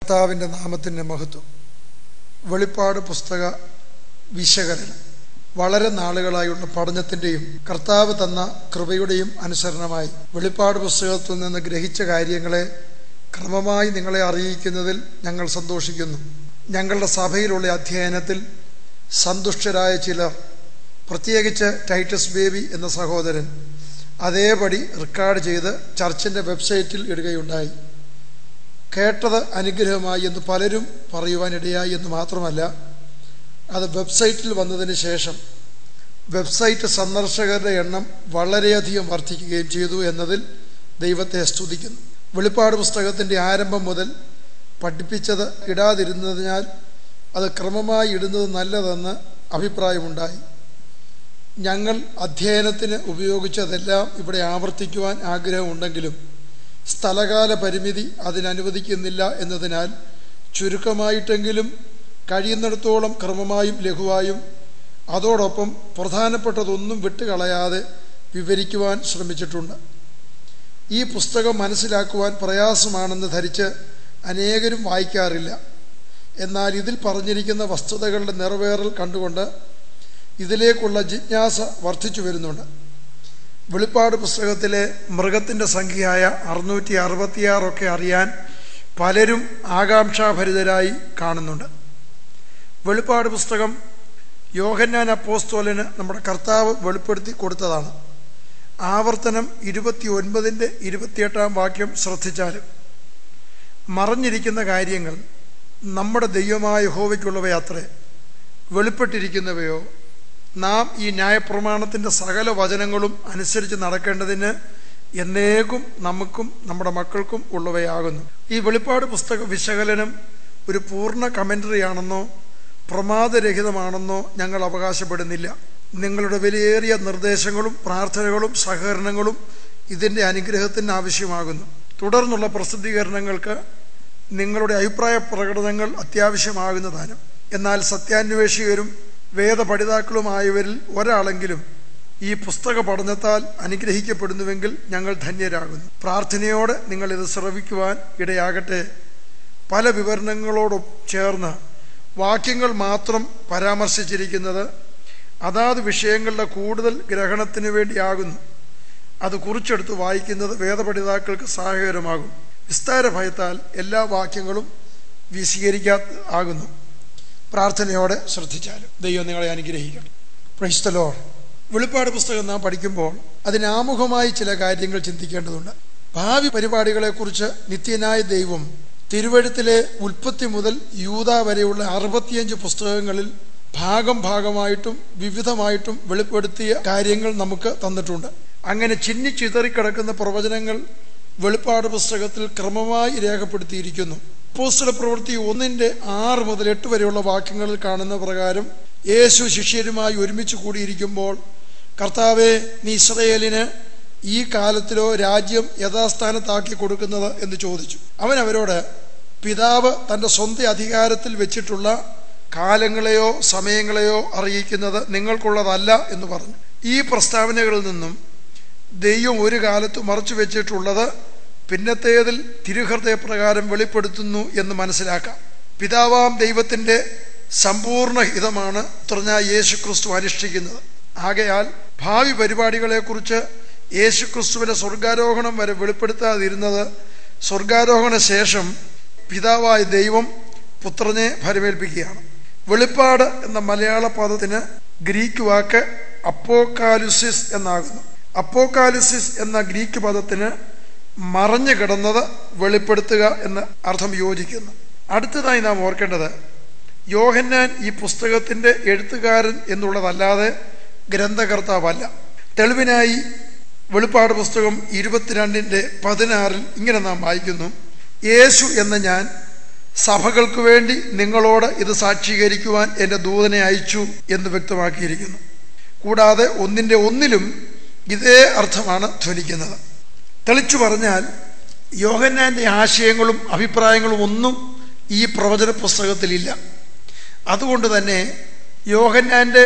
കർത്താവിൻ്റെ നാമത്തിൻ്റെ മഹത്വം വെളിപ്പാട് പുസ്തക വിശകലനം വളരെ നാളുകളായുള്ള പഠനത്തിൻ്റെയും കർത്താവ് തന്ന കൃപയുടെയും അനുസരണമായി വെളിപ്പാട് പുസ്തകത്തിൽ നിന്ന് ഗ്രഹിച്ച കാര്യങ്ങളെ ക്രമമായി നിങ്ങളെ അറിയിക്കുന്നതിൽ ഞങ്ങൾ സന്തോഷിക്കുന്നു ഞങ്ങളുടെ സഭയിലുള്ള അധ്യയനത്തിൽ സന്തുഷ്ടരായ ചിലർ പ്രത്യേകിച്ച് ടൈറ്റസ് ബേബി എന്ന സഹോദരൻ അതേപടി റെക്കോർഡ് ചെയ്ത് ചർച്ചിൻ്റെ വെബ്സൈറ്റിൽ ഇടുകയുണ്ടായി കേട്ടത് അനുഗ്രഹമായി എന്ന് പലരും പറയുവാനിടയായി എന്ന് മാത്രമല്ല അത് വെബ്സൈറ്റിൽ വന്നതിന് ശേഷം വെബ്സൈറ്റ് സന്ദർശകരുടെ എണ്ണം വളരെയധികം വർദ്ധിക്കുകയും ചെയ്തു എന്നതിൽ ദൈവത്തെ സ്തുതിക്കുന്നു വെളിപ്പാട് പുസ്തകത്തിൻ്റെ ആരംഭം മുതൽ പഠിപ്പിച്ചത് ഇടാതിരുന്നതിനാൽ അത് ക്രമമായി ഇടുന്നത് നല്ലതെന്ന് അഭിപ്രായമുണ്ടായി ഞങ്ങൾ അധ്യയനത്തിന് ഉപയോഗിച്ചതെല്ലാം ഇവിടെ ആവർത്തിക്കുവാൻ ആഗ്രഹമുണ്ടെങ്കിലും സ്ഥലകാല പരിമിതി അതിനനുവദിക്കുന്നില്ല എന്നതിനാൽ ചുരുക്കമായിട്ടെങ്കിലും കഴിയുന്നിടത്തോളം ക്രമമായും ലഘുവായും അതോടൊപ്പം പ്രധാനപ്പെട്ടതൊന്നും വിട്ടുകളയാതെ വിവരിക്കുവാൻ ശ്രമിച്ചിട്ടുണ്ട് ഈ പുസ്തകം മനസ്സിലാക്കുവാൻ പ്രയാസമാണെന്ന് ധരിച്ച് അനേകരും വായിക്കാറില്ല എന്നാൽ ഇതിൽ പറഞ്ഞിരിക്കുന്ന വസ്തുതകളുടെ നിറവേറൽ കണ്ടുകൊണ്ട് ഇതിലേക്കുള്ള ജിജ്ഞാസ വർദ്ധിച്ചു വരുന്നുണ്ട് വെളിപ്പാട് പുസ്തകത്തിലെ മൃഗത്തിൻ്റെ സംഖ്യയായ അറുന്നൂറ്റി അറുപത്തിയാറൊക്കെ അറിയാൻ പലരും ആകാംക്ഷാഭരിതരായി കാണുന്നുണ്ട് വെളിപ്പാട് പുസ്തകം യോഹന്നാൻ അപ്പോസ്തോലിന് നമ്മുടെ കർത്താവ് വെളിപ്പെടുത്തി കൊടുത്തതാണ് ആവർത്തനം ഇരുപത്തി ഒൻപതിൻ്റെ ഇരുപത്തിയെട്ടാം വാക്യം ശ്രദ്ധിച്ചാലും മറഞ്ഞിരിക്കുന്ന കാര്യങ്ങൾ നമ്മുടെ ദൈവമായ ഹോവയ്ക്കുള്ളവയത്രേ വെളിപ്പെട്ടിരിക്കുന്നവയോ നാം ഈ ന്യായപ്രമാണത്തിൻ്റെ സകല വചനങ്ങളും അനുസരിച്ച് നടക്കേണ്ടതിന് എന്നേക്കും നമുക്കും നമ്മുടെ മക്കൾക്കും ഉള്ളവയാകുന്നു ഈ വെളിപ്പാട് പുസ്തക വിശകലനം ഒരു പൂർണ്ണ കമൻ്ററി ആണെന്നോ പ്രമാദരഹിതമാണെന്നോ ഞങ്ങൾ അവകാശപ്പെടുന്നില്ല നിങ്ങളുടെ വിലയേറിയ നിർദ്ദേശങ്ങളും പ്രാർത്ഥനകളും സഹകരണങ്ങളും ഇതിൻ്റെ അനുഗ്രഹത്തിന് ആവശ്യമാകുന്നു തുടർന്നുള്ള പ്രസിദ്ധീകരണങ്ങൾക്ക് നിങ്ങളുടെ അഭിപ്രായ പ്രകടനങ്ങൾ അത്യാവശ്യമാകുന്നതാനും എന്നാൽ സത്യാന്വേഷികരും വേദപഠിതാക്കളുമായവരിൽ ഒരാളെങ്കിലും ഈ പുസ്തക പഠനത്താൽ അനുഗ്രഹിക്കപ്പെടുന്നുവെങ്കിൽ ഞങ്ങൾ ധന്യരാകുന്നു പ്രാർത്ഥനയോടെ നിങ്ങൾ ഇത് ശ്രവിക്കുവാൻ ഇടയാകട്ടെ പല വിവരണങ്ങളോടും ചേർന്ന് വാക്യങ്ങൾ മാത്രം പരാമർശിച്ചിരിക്കുന്നത് അതാത് വിഷയങ്ങളുടെ കൂടുതൽ ഗ്രഹണത്തിന് വേണ്ടിയാകുന്നു അത് കുറിച്ചെടുത്ത് വായിക്കുന്നത് വേദപഠിതാക്കൾക്ക് സഹായകരമാകും വിസ്താര ഭയത്താൽ എല്ലാ വാക്യങ്ങളും വിശീകരിക്കാത്ത ആകുന്നു പ്രാർത്ഥനയോടെ ശ്രദ്ധിച്ചാലും ദൈവം നിങ്ങളെ അനുഗ്രഹിക്കട്ടെ പ്രൈസ്തലോ വെളിപ്പാട് പുസ്തകം നാം പഠിക്കുമ്പോൾ അതിനാമുഖമായി ചില കാര്യങ്ങൾ ചിന്തിക്കേണ്ടതുണ്ട് ഭാവി പരിപാടികളെക്കുറിച്ച് നിത്യനായ ദൈവം തിരുവഴുത്തിലെ ഉൽപ്പത്തി മുതൽ യൂത വരെയുള്ള അറുപത്തിയഞ്ച് പുസ്തകങ്ങളിൽ ഭാഗം ഭാഗമായിട്ടും വിവിധമായിട്ടും വെളിപ്പെടുത്തിയ കാര്യങ്ങൾ നമുക്ക് തന്നിട്ടുണ്ട് അങ്ങനെ ചിന്നി ചിതറിക്കിടക്കുന്ന പ്രവചനങ്ങൾ വെളിപ്പാട് പുസ്തകത്തിൽ ക്രമമായി രേഖപ്പെടുത്തിയിരിക്കുന്നു അപ്പോസ്തല പ്രവൃത്തി ഒന്നിൻ്റെ ആറ് മുതൽ എട്ട് വരെയുള്ള വാക്യങ്ങളിൽ കാണുന്ന പ്രകാരം യേശു ശിഷ്യരുമായി ഒരുമിച്ച് കൂടിയിരിക്കുമ്പോൾ കർത്താവെ നീ ഇസ്രയേലിന് ഈ കാലത്തിലോ രാജ്യം യഥാസ്ഥാനത്താക്കി കൊടുക്കുന്നത് എന്ന് ചോദിച്ചു അവൻ അവരോട് പിതാവ് തൻ്റെ സ്വന്തം അധികാരത്തിൽ വെച്ചിട്ടുള്ള കാലങ്ങളെയോ സമയങ്ങളെയോ അറിയിക്കുന്നത് നിങ്ങൾക്കുള്ളതല്ല എന്ന് പറഞ്ഞു ഈ പ്രസ്താവനകളിൽ നിന്നും ദൈവം ഒരു കാലത്ത് മറച്ചു വെച്ചിട്ടുള്ളത് പിന്നത്തേതിൽ തിരുഹൃദയപ്രകാരം വെളിപ്പെടുത്തുന്നു എന്ന് മനസ്സിലാക്കാം പിതാവാം ദൈവത്തിൻ്റെ സമ്പൂർണ്ണ ഹിതമാണ് തുറഞ്ഞ യേശു ക്രിസ്തു അനുഷ്ഠിക്കുന്നത് ആകയാൽ ഭാവി പരിപാടികളെക്കുറിച്ച് യേശു ക്രിസ്തുവിൻ്റെ സ്വർഗാരോഹണം വരെ വെളിപ്പെടുത്താതിരുന്നത് സ്വർഗാരോഹണ ശേഷം പിതാവായ ദൈവം പുത്രനെ ഭരമേൽപ്പിക്കുകയാണ് വെളിപ്പാട് എന്ന മലയാള പദത്തിന് ഗ്രീക്ക് വാക്ക് അപ്പോക്കാലുസിസ് എന്നാകുന്നു അപ്പോക്കാലിസിസ് എന്ന ഗ്രീക്ക് പദത്തിന് മറഞ്ഞു കിടന്നത് വെളിപ്പെടുത്തുക എന്ന് അർത്ഥം യോജിക്കുന്നു അടുത്തതായി നാം ഓർക്കേണ്ടത് യോഹന്നാൻ ഈ പുസ്തകത്തിൻ്റെ എഴുത്തുകാരൻ എന്നുള്ളതല്ലാതെ ഗ്രന്ഥകർത്താവല്ല തെളിവിനായി വെളിപ്പാട് പുസ്തകം ഇരുപത്തിരണ്ടിൻ്റെ പതിനാറിൽ ഇങ്ങനെ നാം വായിക്കുന്നു യേശു എന്ന ഞാൻ സഭകൾക്ക് വേണ്ടി നിങ്ങളോട് ഇത് സാക്ഷീകരിക്കുവാൻ എൻ്റെ ദൂതനെ അയച്ചു എന്ന് വ്യക്തമാക്കിയിരിക്കുന്നു കൂടാതെ ഒന്നിൻ്റെ ഒന്നിലും ഇതേ അർത്ഥമാണ് ധ്വനിക്കുന്നത് തെളിച്ചു പറഞ്ഞാൽ യോഹന്നാൻ്റെ ആശയങ്ങളും അഭിപ്രായങ്ങളും ഒന്നും ഈ പ്രവചന പുസ്തകത്തിലില്ല അതുകൊണ്ട് തന്നെ യോഹന്നാൻ്റെ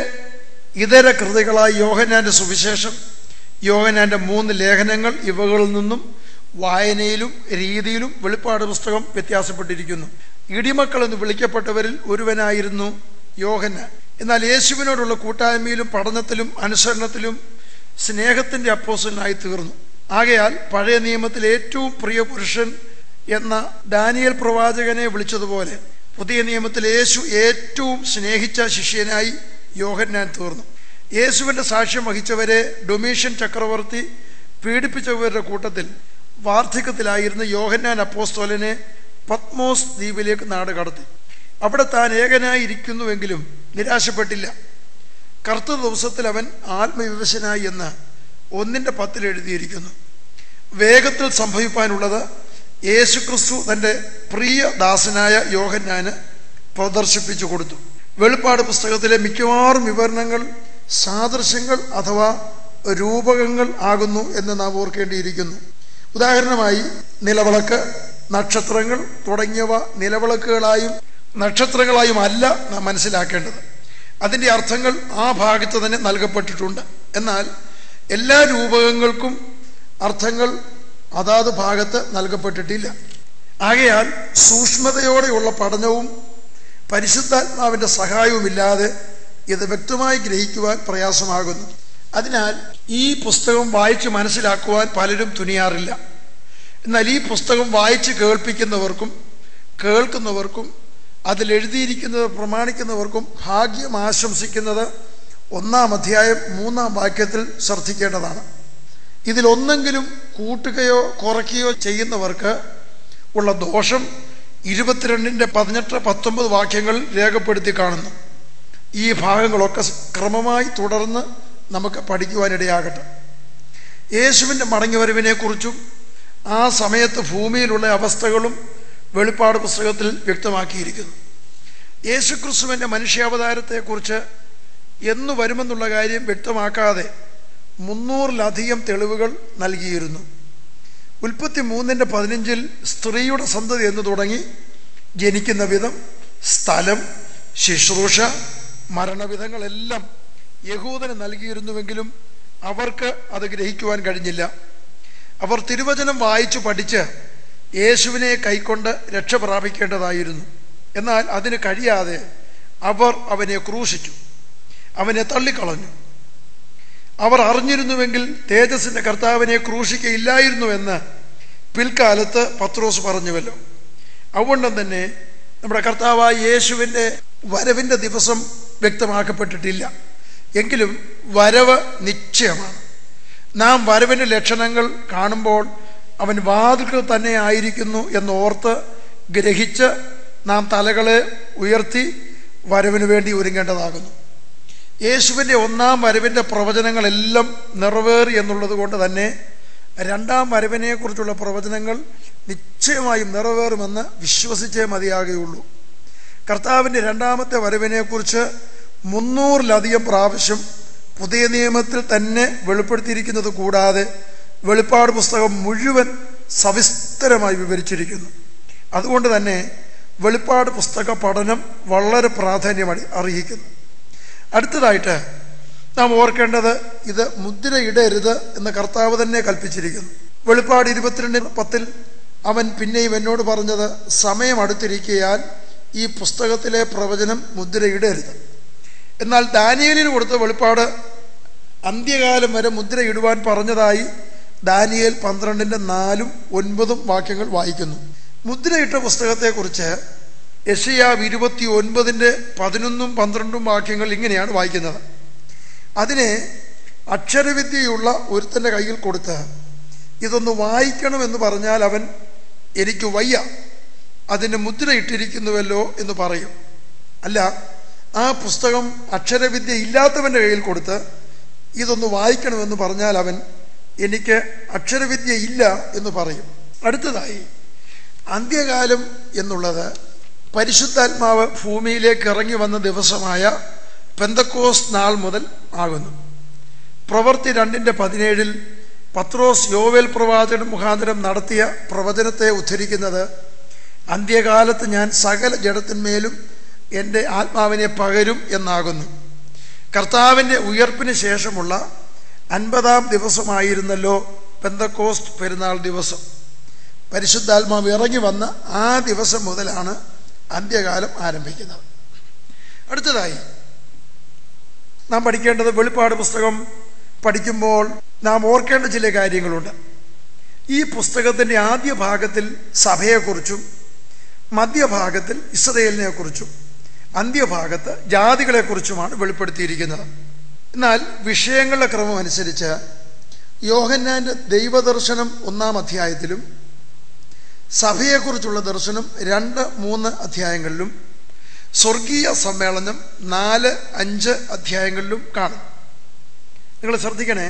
ഇതര കൃതികളായ യോഹന്നാൻ്റെ സുവിശേഷം യോഹന്നാൻ്റെ മൂന്ന് ലേഖനങ്ങൾ ഇവകളിൽ നിന്നും വായനയിലും രീതിയിലും വെളിപ്പാട് പുസ്തകം വ്യത്യാസപ്പെട്ടിരിക്കുന്നു ഇടിമക്കൾ എന്ന് വിളിക്കപ്പെട്ടവരിൽ ഒരുവനായിരുന്നു യോഹന്ന എന്നാൽ യേശുവിനോടുള്ള കൂട്ടായ്മയിലും പഠനത്തിലും അനുസരണത്തിലും സ്നേഹത്തിൻ്റെ അപ്പോസനായി തീർന്നു ആകയാൽ പഴയ നിയമത്തിൽ ഏറ്റവും പ്രിയ പുരുഷൻ എന്ന ഡാനിയൽ പ്രവാചകനെ വിളിച്ചതുപോലെ പുതിയ നിയമത്തിൽ യേശു ഏറ്റവും സ്നേഹിച്ച ശിഷ്യനായി യോഹന്നാൻ തീർന്നു യേശുവിൻ്റെ സാക്ഷ്യം വഹിച്ചവരെ ഡൊമീഷ്യൻ ചക്രവർത്തി പീഡിപ്പിച്ചവരുടെ കൂട്ടത്തിൽ വാർദ്ധക്യത്തിലായിരുന്ന യോഹന്നാൻ അപ്പോസ്തോലനെ പത്മോസ് ദ്വീപിലേക്ക് നാട് കടത്തി അവിടെ താൻ ഏകനായി ഇരിക്കുന്നുവെങ്കിലും നിരാശപ്പെട്ടില്ല കറുത്ത ദിവസത്തിൽ അവൻ ആത്മവിവശനായി എന്ന് ഒന്നിൻ്റെ പത്തിൽ എഴുതിയിരിക്കുന്നു വേഗത്തിൽ സംഭവിപ്പാനുള്ളത് യേശുക്രിസ്തു തൻ്റെ പ്രിയ ദാസനായ യോഹന്നാന് പ്രദർശിപ്പിച്ചു കൊടുത്തു വെളിപ്പാട് പുസ്തകത്തിലെ മിക്കവാറും വിവരണങ്ങൾ സാദൃശ്യങ്ങൾ അഥവാ രൂപകങ്ങൾ ആകുന്നു എന്ന് നാം ഓർക്കേണ്ടിയിരിക്കുന്നു ഉദാഹരണമായി നിലവിളക്ക് നക്ഷത്രങ്ങൾ തുടങ്ങിയവ നിലവിളക്കുകളായും നക്ഷത്രങ്ങളായും അല്ല നാം മനസ്സിലാക്കേണ്ടത് അതിൻ്റെ അർത്ഥങ്ങൾ ആ ഭാഗത്ത് തന്നെ നൽകപ്പെട്ടിട്ടുണ്ട് എന്നാൽ എല്ലാ രൂപകങ്ങൾക്കും അർത്ഥങ്ങൾ അതാത് ഭാഗത്ത് നൽകപ്പെട്ടിട്ടില്ല ആകയാൽ സൂക്ഷ്മതയോടെയുള്ള പഠനവും പരിശുദ്ധാത്മാവിൻ്റെ സഹായവുമില്ലാതെ ഇത് വ്യക്തമായി ഗ്രഹിക്കുവാൻ പ്രയാസമാകുന്നു അതിനാൽ ഈ പുസ്തകം വായിച്ച് മനസ്സിലാക്കുവാൻ പലരും തുനിയാറില്ല എന്നാൽ ഈ പുസ്തകം വായിച്ച് കേൾപ്പിക്കുന്നവർക്കും കേൾക്കുന്നവർക്കും അതിൽ എഴുതിയിരിക്കുന്നത് പ്രമാണിക്കുന്നവർക്കും ഭാഗ്യം ആശംസിക്കുന്നത് ഒന്നാം അധ്യായം മൂന്നാം വാക്യത്തിൽ ശ്രദ്ധിക്കേണ്ടതാണ് ഇതിലൊന്നെങ്കിലും കൂട്ടുകയോ കുറയ്ക്കുകയോ ചെയ്യുന്നവർക്ക് ഉള്ള ദോഷം ഇരുപത്തിരണ്ടിൻ്റെ പതിനെട്ട് പത്തൊമ്പത് വാക്യങ്ങളിൽ രേഖപ്പെടുത്തി കാണുന്നു ഈ ഭാഗങ്ങളൊക്കെ ക്രമമായി തുടർന്ന് നമുക്ക് പഠിക്കുവാനിടയാകട്ടെ യേശുവിൻ്റെ മടങ്ങിവരവിനെക്കുറിച്ചും ആ സമയത്ത് ഭൂമിയിലുള്ള അവസ്ഥകളും വെളിപ്പാട് പുസ്തകത്തിൽ വ്യക്തമാക്കിയിരിക്കുന്നു യേശുക്രിസ്തുവിൻ്റെ മനുഷ്യാവതാരത്തെക്കുറിച്ച് എന്നു വരുമെന്നുള്ള കാര്യം വ്യക്തമാക്കാതെ മുന്നൂറിലധികം തെളിവുകൾ നൽകിയിരുന്നു ഉൽപ്പത്തി മൂന്നിൻ്റെ പതിനഞ്ചിൽ സ്ത്രീയുടെ സന്തതി എന്ന് തുടങ്ങി ജനിക്കുന്ന വിധം സ്ഥലം ശുശ്രൂഷ മരണവിധങ്ങളെല്ലാം യഹൂദന് നൽകിയിരുന്നുവെങ്കിലും അവർക്ക് അത് ഗ്രഹിക്കുവാൻ കഴിഞ്ഞില്ല അവർ തിരുവചനം വായിച്ചു പഠിച്ച് യേശുവിനെ കൈക്കൊണ്ട് രക്ഷ പ്രാപിക്കേണ്ടതായിരുന്നു എന്നാൽ അതിന് കഴിയാതെ അവർ അവനെ ക്രൂശിച്ചു അവനെ തള്ളിക്കളഞ്ഞു അവർ അറിഞ്ഞിരുന്നുവെങ്കിൽ തേജസ്സിൻ്റെ കർത്താവിനെ ക്രൂശിക്കയില്ലായിരുന്നുവെന്ന് പിൽക്കാലത്ത് പത്രോസ് പറഞ്ഞുവല്ലോ അതുകൊണ്ടും തന്നെ നമ്മുടെ കർത്താവായ യേശുവിൻ്റെ വരവിൻ്റെ ദിവസം വ്യക്തമാക്കപ്പെട്ടിട്ടില്ല എങ്കിലും വരവ് നിശ്ചയമാണ് നാം വരവിൻ്റെ ലക്ഷണങ്ങൾ കാണുമ്പോൾ അവൻ വാതിൽക്ക് തന്നെ ആയിരിക്കുന്നു എന്നോർത്ത് ഗ്രഹിച്ച് നാം തലകളെ ഉയർത്തി വരവിന് വേണ്ടി ഒരുങ്ങേണ്ടതാകുന്നു യേശുവിൻ്റെ ഒന്നാം വരവിൻ്റെ പ്രവചനങ്ങളെല്ലാം നിറവേറി എന്നുള്ളത് കൊണ്ട് തന്നെ രണ്ടാം വരവിനെക്കുറിച്ചുള്ള പ്രവചനങ്ങൾ നിശ്ചയമായും നിറവേറുമെന്ന് വിശ്വസിച്ചേ മതിയാകുകയുള്ളൂ കർത്താവിൻ്റെ രണ്ടാമത്തെ വരവിനെക്കുറിച്ച് മുന്നൂറിലധികം പ്രാവശ്യം പുതിയ നിയമത്തിൽ തന്നെ വെളിപ്പെടുത്തിയിരിക്കുന്നത് കൂടാതെ വെളിപ്പാട് പുസ്തകം മുഴുവൻ സവിസ്തരമായി വിവരിച്ചിരിക്കുന്നു അതുകൊണ്ട് തന്നെ വെളിപ്പാട് പുസ്തക പഠനം വളരെ പ്രാധാന്യം അർഹിക്കുന്നു അടുത്തതായിട്ട് നാം ഓർക്കേണ്ടത് ഇത് മുദ്രയിടരുത് എന്ന് കർത്താവ് തന്നെ കൽപ്പിച്ചിരിക്കുന്നു വെളിപ്പാട് ഇരുപത്തിരണ്ട് പത്തിൽ അവൻ പിന്നെയും എന്നോട് പറഞ്ഞത് സമയം അടുത്തിരിക്കയാൽ ഈ പുസ്തകത്തിലെ പ്രവചനം മുദ്രയിടരുത് എന്നാൽ ദാനിയലിന് കൊടുത്ത വെളിപ്പാട് അന്ത്യകാലം വരെ മുദ്രയിടുവാൻ പറഞ്ഞതായി ദാനിയേൽ പന്ത്രണ്ടിൻ്റെ നാലും ഒൻപതും വാക്യങ്ങൾ വായിക്കുന്നു മുദ്രയിട്ട പുസ്തകത്തെക്കുറിച്ച് യഷയാവ് ഇരുപത്തി ഒൻപതിൻ്റെ പതിനൊന്നും പന്ത്രണ്ടും വാക്യങ്ങൾ ഇങ്ങനെയാണ് വായിക്കുന്നത് അതിനെ അക്ഷരവിദ്യയുള്ള ഒരുത്തൻ്റെ കയ്യിൽ കൊടുത്ത് ഇതൊന്ന് വായിക്കണമെന്ന് പറഞ്ഞാൽ അവൻ എനിക്ക് വയ്യ അതിന് മുദ്ര ഇട്ടിരിക്കുന്നുവല്ലോ എന്ന് പറയും അല്ല ആ പുസ്തകം അക്ഷരവിദ്യ ഇല്ലാത്തവൻ്റെ കയ്യിൽ കൊടുത്ത് ഇതൊന്ന് വായിക്കണമെന്ന് പറഞ്ഞാൽ അവൻ എനിക്ക് അക്ഷരവിദ്യ ഇല്ല എന്ന് പറയും അടുത്തതായി അന്ത്യകാലം എന്നുള്ളത് പരിശുദ്ധാത്മാവ് ഭൂമിയിലേക്ക് ഇറങ്ങി വന്ന ദിവസമായ പെന്തക്കോസ് നാൾ മുതൽ ആകുന്നു പ്രവൃത്തി രണ്ടിൻ്റെ പതിനേഴിൽ പത്രോസ് യോവേൽ പ്രവാചകൻ മുഖാന്തരം നടത്തിയ പ്രവചനത്തെ ഉദ്ധരിക്കുന്നത് അന്ത്യകാലത്ത് ഞാൻ സകല ജഡത്തിന്മേലും എൻ്റെ ആത്മാവിനെ പകരും എന്നാകുന്നു കർത്താവിൻ്റെ ഉയർപ്പിന് ശേഷമുള്ള അൻപതാം ദിവസമായിരുന്നല്ലോ പെന്തക്കോസ്റ്റ് പെരുന്നാൾ ദിവസം പരിശുദ്ധാത്മാവ് ഇറങ്ങി വന്ന ആ ദിവസം മുതലാണ് അന്ത്യകാലം ആരംഭിക്കുന്നത് അടുത്തതായി നാം പഠിക്കേണ്ടത് വെളിപ്പാട് പുസ്തകം പഠിക്കുമ്പോൾ നാം ഓർക്കേണ്ട ചില കാര്യങ്ങളുണ്ട് ഈ പുസ്തകത്തിൻ്റെ ആദ്യ ഭാഗത്തിൽ സഭയെക്കുറിച്ചും മധ്യഭാഗത്തിൽ ഇസ്രയേലിനെ കുറിച്ചും അന്ത്യഭാഗത്ത് ജാതികളെക്കുറിച്ചുമാണ് വെളിപ്പെടുത്തിയിരിക്കുന്നത് എന്നാൽ വിഷയങ്ങളുടെ ക്രമം അനുസരിച്ച് യോഹന്നാൻ്റെ ദൈവദർശനം ഒന്നാം അധ്യായത്തിലും സഭയെക്കുറിച്ചുള്ള ദർശനം രണ്ട് മൂന്ന് അധ്യായങ്ങളിലും സ്വർഗീയ സമ്മേളനം നാല് അഞ്ച് അധ്യായങ്ങളിലും കാണും നിങ്ങൾ ശ്രദ്ധിക്കണേ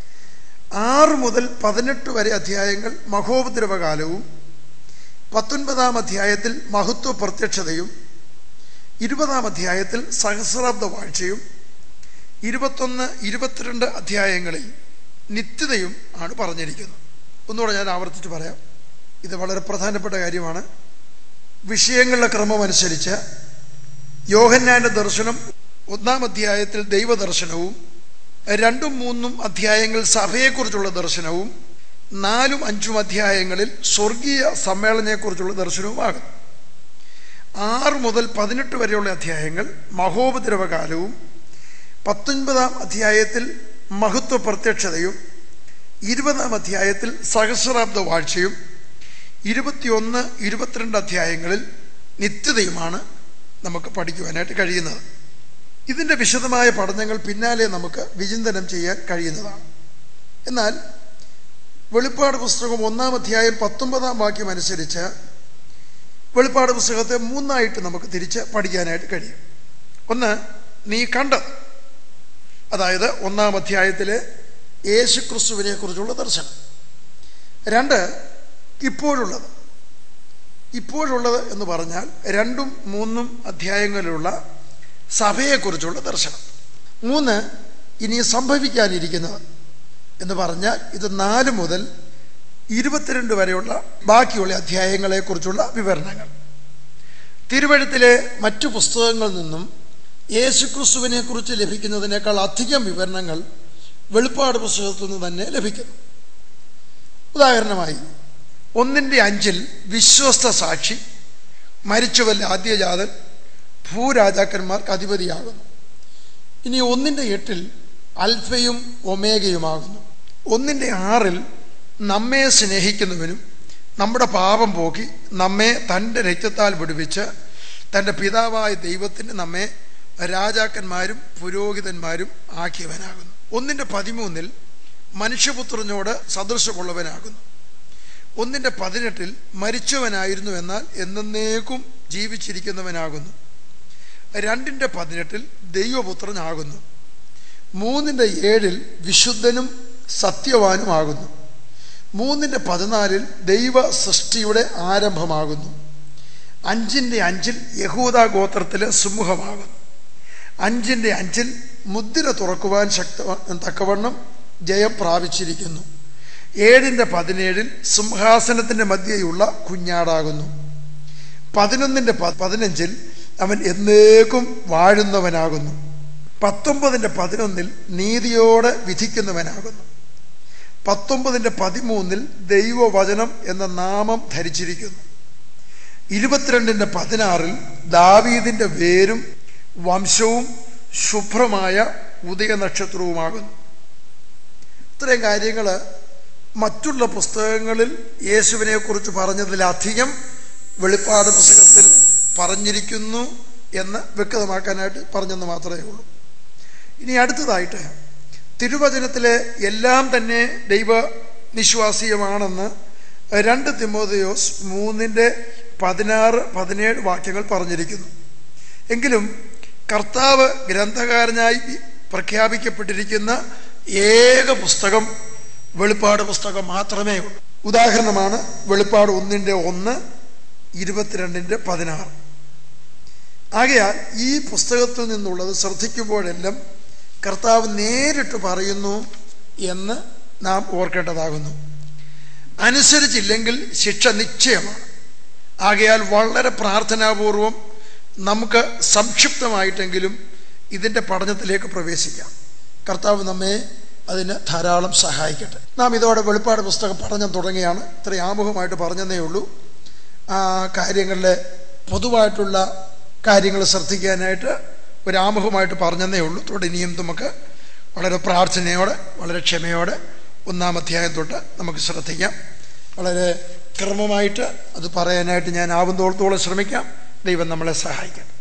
ആറ് മുതൽ പതിനെട്ട് വരെ അധ്യായങ്ങൾ മഹോപദ്രവകാലവും പത്തൊൻപതാം അധ്യായത്തിൽ മഹത്വ പ്രത്യക്ഷതയും ഇരുപതാം അധ്യായത്തിൽ സഹസ്രാബ്ദ വാഴ്ചയും ഇരുപത്തൊന്ന് ഇരുപത്തിരണ്ട് അധ്യായങ്ങളിൽ നിത്യതയും ആണ് പറഞ്ഞിരിക്കുന്നത് ഒന്നുകൂടെ ഞാൻ ആവർത്തിച്ച് പറയാം ഇത് വളരെ പ്രധാനപ്പെട്ട കാര്യമാണ് വിഷയങ്ങളുടെ ക്രമം അനുസരിച്ച് യോഹന്നാന്റെ ദർശനം ഒന്നാം അധ്യായത്തിൽ ദൈവദർശനവും രണ്ടും മൂന്നും അധ്യായങ്ങൾ സഭയെക്കുറിച്ചുള്ള ദർശനവും നാലും അഞ്ചും അധ്യായങ്ങളിൽ സ്വർഗീയ സമ്മേളനത്തെക്കുറിച്ചുള്ള ദർശനവുമാകും ആറ് മുതൽ പതിനെട്ട് വരെയുള്ള അധ്യായങ്ങൾ മഹോപദ്രവകാലവും പത്തൊൻപതാം അധ്യായത്തിൽ മഹത്വ പ്രത്യക്ഷതയും ഇരുപതാം അധ്യായത്തിൽ സഹസ്രാബ്ദ വാഴ്ചയും ഇരുപത്തിയൊന്ന് ഇരുപത്തിരണ്ട് അധ്യായങ്ങളിൽ നിത്യതയുമാണ് നമുക്ക് പഠിക്കുവാനായിട്ട് കഴിയുന്നത് ഇതിൻ്റെ വിശദമായ പഠനങ്ങൾ പിന്നാലെ നമുക്ക് വിചിന്തനം ചെയ്യാൻ കഴിയുന്നതാണ് എന്നാൽ വെളിപ്പാട് പുസ്തകം ഒന്നാം അധ്യായം പത്തൊമ്പതാം വാക്യം അനുസരിച്ച് വെളിപ്പാട് പുസ്തകത്തെ മൂന്നായിട്ട് നമുക്ക് തിരിച്ച് പഠിക്കാനായിട്ട് കഴിയും ഒന്ന് നീ കണ്ടത് അതായത് ഒന്നാം അധ്യായത്തിലെ യേശു ക്രിസ്തുവിനെ കുറിച്ചുള്ള ദർശനം രണ്ട് ഇപ്പോഴുള്ളത് ഇപ്പോഴുള്ളത് എന്ന് പറഞ്ഞാൽ രണ്ടും മൂന്നും അധ്യായങ്ങളിലുള്ള സഭയെക്കുറിച്ചുള്ള ദർശനം മൂന്ന് ഇനി സംഭവിക്കാനിരിക്കുന്നത് എന്ന് പറഞ്ഞാൽ ഇത് നാല് മുതൽ ഇരുപത്തിരണ്ട് വരെയുള്ള ബാക്കിയുള്ള അധ്യായങ്ങളെക്കുറിച്ചുള്ള വിവരണങ്ങൾ തിരുവഴുത്തിലെ മറ്റു പുസ്തകങ്ങളിൽ നിന്നും യേശുക്രിസ്തുവിനെ കുറിച്ച് ലഭിക്കുന്നതിനേക്കാൾ അധികം വിവരണങ്ങൾ വെളിപ്പാട് പുസ്തകത്തിൽ നിന്ന് തന്നെ ലഭിക്കുന്നു ഉദാഹരണമായി ഒന്നിൻ്റെ അഞ്ചിൽ വിശ്വസ്ത സാക്ഷി മരിച്ചുവല്ല ആദ്യജാതൻ ഭൂരാജാക്കന്മാർക്ക് അധിപതിയാകുന്നു ഇനി ഒന്നിൻ്റെ എട്ടിൽ അൽഫയും ഒമേഗയുമാകുന്നു ഒന്നിൻ്റെ ആറിൽ നമ്മെ സ്നേഹിക്കുന്നവനും നമ്മുടെ പാപം പോക്കി നമ്മെ തൻ്റെ രക്തത്താൽ വിടുവിച്ച് തൻ്റെ പിതാവായ ദൈവത്തിന് നമ്മെ രാജാക്കന്മാരും പുരോഹിതന്മാരും ആക്കിയവനാകുന്നു ഒന്നിൻ്റെ പതിമൂന്നിൽ മനുഷ്യപുത്രനോട് സദൃശമുള്ളവനാകുന്നു ഒന്നിൻ്റെ പതിനെട്ടിൽ മരിച്ചവനായിരുന്നു എന്നാൽ എന്നേക്കും ജീവിച്ചിരിക്കുന്നവനാകുന്നു രണ്ടിൻ്റെ പതിനെട്ടിൽ ദൈവപുത്രനാകുന്നു മൂന്നിൻ്റെ ഏഴിൽ വിശുദ്ധനും സത്യവാനുമാകുന്നു മൂന്നിൻ്റെ പതിനാലിൽ ദൈവ സൃഷ്ടിയുടെ ആരംഭമാകുന്നു അഞ്ചിൻ്റെ അഞ്ചിൽ യഹൂദ ഗോത്രത്തിലെ സിംഹമാകുന്നു അഞ്ചിൻ്റെ അഞ്ചിൽ മുദ്ര തുറക്കുവാൻ ശക്ത തക്കവണ്ണം ജയം പ്രാപിച്ചിരിക്കുന്നു ഏഴിൻ്റെ പതിനേഴിൽ സിംഹാസനത്തിൻ്റെ മധ്യയുള്ള കുഞ്ഞാടാകുന്നു പതിനൊന്നിൻ്റെ പതിനഞ്ചിൽ അവൻ എന്നേക്കും വാഴുന്നവനാകുന്നു പത്തൊമ്പതിൻ്റെ പതിനൊന്നിൽ നീതിയോടെ വിധിക്കുന്നവനാകുന്നു പത്തൊമ്പതിൻ്റെ പതിമൂന്നിൽ ദൈവവചനം എന്ന നാമം ധരിച്ചിരിക്കുന്നു ഇരുപത്തിരണ്ടിൻ്റെ പതിനാറിൽ ദാവീദിൻ്റെ വേരും വംശവും ശുഭ്രമായ ഉദയനക്ഷത്രവുമാകുന്നു ഇത്രയും കാര്യങ്ങൾ മറ്റുള്ള പുസ്തകങ്ങളിൽ യേശുവിനെ കുറിച്ച് പറഞ്ഞതിലധികം വെളിപ്പാട് പുസ്തകത്തിൽ പറഞ്ഞിരിക്കുന്നു എന്ന് വ്യക്തമാക്കാനായിട്ട് പറഞ്ഞെന്ന് മാത്രമേ ഉള്ളൂ ഇനി അടുത്തതായിട്ട് തിരുവചനത്തിലെ എല്ലാം തന്നെ ദൈവ നിശ്വാസീയമാണെന്ന് രണ്ട് തിമോദയോസ് മൂന്നിൻ്റെ പതിനാറ് പതിനേഴ് വാക്യങ്ങൾ പറഞ്ഞിരിക്കുന്നു എങ്കിലും കർത്താവ് ഗ്രന്ഥകാരനായി പ്രഖ്യാപിക്കപ്പെട്ടിരിക്കുന്ന ഏക പുസ്തകം വെളിപ്പാട് പുസ്തകം മാത്രമേ ഉള്ളൂ ഉദാഹരണമാണ് വെളിപ്പാട് ഒന്നിൻ്റെ ഒന്ന് ഇരുപത്തിരണ്ടിൻ്റെ പതിനാറ് ആകയാൽ ഈ പുസ്തകത്തിൽ നിന്നുള്ളത് ശ്രദ്ധിക്കുമ്പോഴെല്ലാം കർത്താവ് നേരിട്ട് പറയുന്നു എന്ന് നാം ഓർക്കേണ്ടതാകുന്നു അനുസരിച്ചില്ലെങ്കിൽ ശിക്ഷ നിശ്ചയമാണ് ആകയാൽ വളരെ പ്രാർത്ഥനാപൂർവം നമുക്ക് സംക്ഷിപ്തമായിട്ടെങ്കിലും ഇതിൻ്റെ പഠനത്തിലേക്ക് പ്രവേശിക്കാം കർത്താവ് നമ്മെ അതിന് ധാരാളം സഹായിക്കട്ടെ നാം ഇതോടെ വെളിപ്പാട് പുസ്തകം പഠനം തുടങ്ങിയാണ് ഇത്രയും ആമുഖമായിട്ട് പറഞ്ഞതേ ഉള്ളൂ ആ കാര്യങ്ങളിലെ പൊതുവായിട്ടുള്ള കാര്യങ്ങൾ ശ്രദ്ധിക്കാനായിട്ട് ഒരു ആമുഖമായിട്ട് പറഞ്ഞതേ ഉള്ളൂ തുടർന്ന് ഇനിയും നമുക്ക് വളരെ പ്രാർത്ഥനയോടെ വളരെ ക്ഷമയോടെ ഒന്നാം അധ്യായം തൊട്ട് നമുക്ക് ശ്രദ്ധിക്കാം വളരെ ക്രമമായിട്ട് അത് പറയാനായിട്ട് ഞാൻ ആവുന്നോളത്തോളം ശ്രമിക്കാം ദൈവം നമ്മളെ സഹായിക്കാം